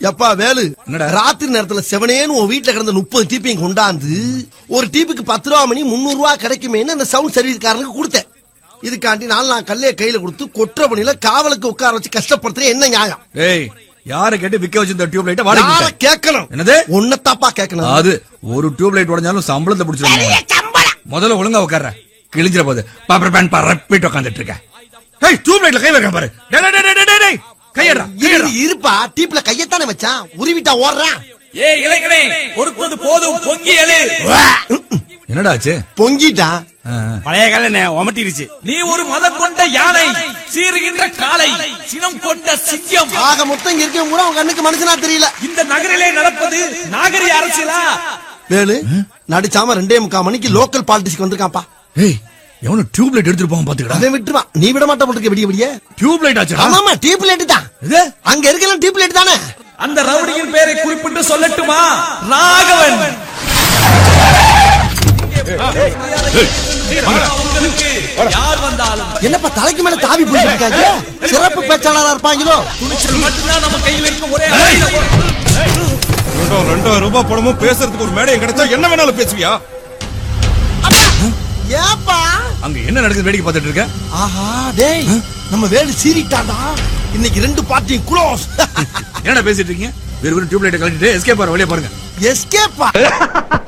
எப்பா வேலு என்னடா? ராத்திரி நேரத்துல செவனேன்னு உன் வீட்டுல கிடந்த முப்பது டீப்பையும் கொண்டாந்து ஒரு டீப்புக்கு பத்து ரூபா மணி முந்நூறு ரூபா கிடைக்குமேன்னு அந்த சவுண்ட் சர்வீஸ்காரனுக்கு கொடுத்தேன் இதுக்காண்டி நாலு நான் கல்லைய கையில கொடுத்து கொற்ற பணியில காவலுக்கு உட்கார வச்சு கஷ்டப்படுத்துறது என்ன நியாயம் ஏய் யார கேட்டு விக்க வச்சிருந்த டியூப் லைட்ட வாடகை யார விட்டேன். கேட்கணும் என்னது? உன்னத்தாப்பா கேட்கணும் அது ஒரு டியூப் லைட் உடஞ்சாலும் சம்பளத்தை பிடிச்சிருவாங்க முதல்ல ஒழுங்கா உட்கார்ற கிழிஞ்சிர போது பாப்பர் பேன் பரப்பிட்டு உட்காந்துட்டு இருக்க ஏய் டியூப் லைட்ல கை வைக்க பாரு டேய், டேய், டேய், டேய், டேய். கையடா இரு, இருப்பா டீப்ல கையத்தானே வச்சான் உருவிட்டா ஓடுறான் ஏ இளைஞனே பொறுத்தது போதும் பொங்கி எழு என்னடா ஆச்சு பொங்கிட்டான் ஆ, ஆ. பழைய கால உமட்டிருச்சு நீ ஒரு மதம் கொண்ட யானை சீறுகின்ற காளை சினம் கொண்ட சிங்கம் ஆக மொத்தம் இங்க இருக்கவங்க கூட அவன் கண்ணுக்கு மனுஷனா தெரியல இந்த நகரிலே நடப்பது நாகரிக அரசியலா வேலு நடிச்சாம ரெண்டே முக்கால் மணிக்கு லோக்கல் பாலிடிக்ஸ்க்கு வந்திருக்கான்ப்பா ஏய் எவனும் டியூப் லைட் எடுத்துட்டு போவான் பாத்துக்கடா அவன் விட்டுருவான் நீ விட மாட்டா போட்டுருக்க விடிய விடிய டியூப் லைட் ஆச்சுடா ஆமாமா டீப் லைட் தான் இது அங்க இருக்கலாம் டீப் லைட் தானே அந்த ரவுடியின் பெயரை குறிப்பிட்டு சொல்லட்டுமா ராகவன் உங்களுக்கு யார் வந்தாலும் என்னப்பா தலைக்கு மேல தாவி போயிருக்காங்க சிறப்பு பேச்சாளரா இருப்பாங்களோ துணிச்சல் மட்டும்தான் நம்ம கையில் இருக்கும் ஒரே ஆயுதம். ரெண்டாயிரம் ரெண்டாயிரம் ரூபாய் பணமும் பேசுறதுக்கு ஒரு மேடையும் கிடைச்சா என்ன வேணாலும் பேசுவியா ஏப்பா அங்க என்ன நடக்குது வேடிக்கை பார்த்துட்டு இருக்க ஆஹா டேய் நம்ம வேலு சீறிட்டாடா இன்னைக்கு ரெண்டு பார்ட்டியும் க்ளோஸ் என்னடா பேசிட்டு இருக்கீங்க வெறும் டியூப் லைட்டை கழட்டிட்டு எஸ்கேப் ஆற வழியா பாருங்க எஸ்கேப்பா